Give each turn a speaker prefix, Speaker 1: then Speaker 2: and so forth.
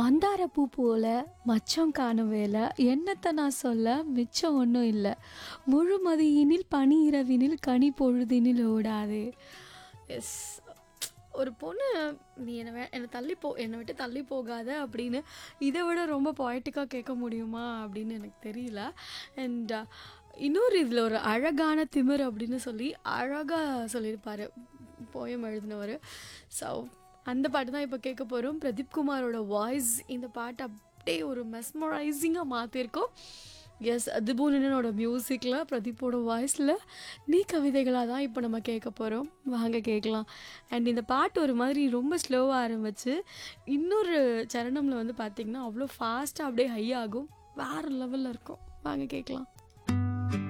Speaker 1: மந்தார பூ போல மச்சம் காணும் வேலை என்னத்த நான் சொல்ல மிச்சம் ஒன்றும் இல்லை முழுமதியினில் பனி இரவினில் கனி பொழுதினில் ஓடாதே எஸ் ஒரு பொண்ணு நீ என்னை வே என்னை தள்ளி போ என்னை விட்டு தள்ளி போகாத அப்படின்னு இதை விட ரொம்ப பொயட்டிக்காக கேட்க முடியுமா அப்படின்னு எனக்கு தெரியல அண்ட் இன்னொரு இதில் ஒரு அழகான திமிர் அப்படின்னு சொல்லி அழகாக சொல்லியிருப்பார் போயம் எழுதினவர் ஸோ அந்த பாட்டு தான் இப்போ கேட்க போகிறோம் பிரதீப் குமாரோட வாய்ஸ் இந்த பாட்டை அப்படியே ஒரு மெஸ்மரைசிங்காக மாற்றிருக்கோம் எஸ் அதுபூனனோட மியூசிக்கில் பிரதீப்போட வாய்ஸில் நீ கவிதைகளாக தான் இப்போ நம்ம கேட்க போகிறோம் வாங்க கேட்கலாம் அண்ட் இந்த பாட்டு ஒரு மாதிரி ரொம்ப ஸ்லோவாக ஆரம்பிச்சு இன்னொரு சரணமில் வந்து பார்த்திங்கன்னா அவ்வளோ ஃபாஸ்ட்டாக அப்படியே ஹை ஆகும் வேறு லெவலில் இருக்கும் வாங்க கேட்கலாம்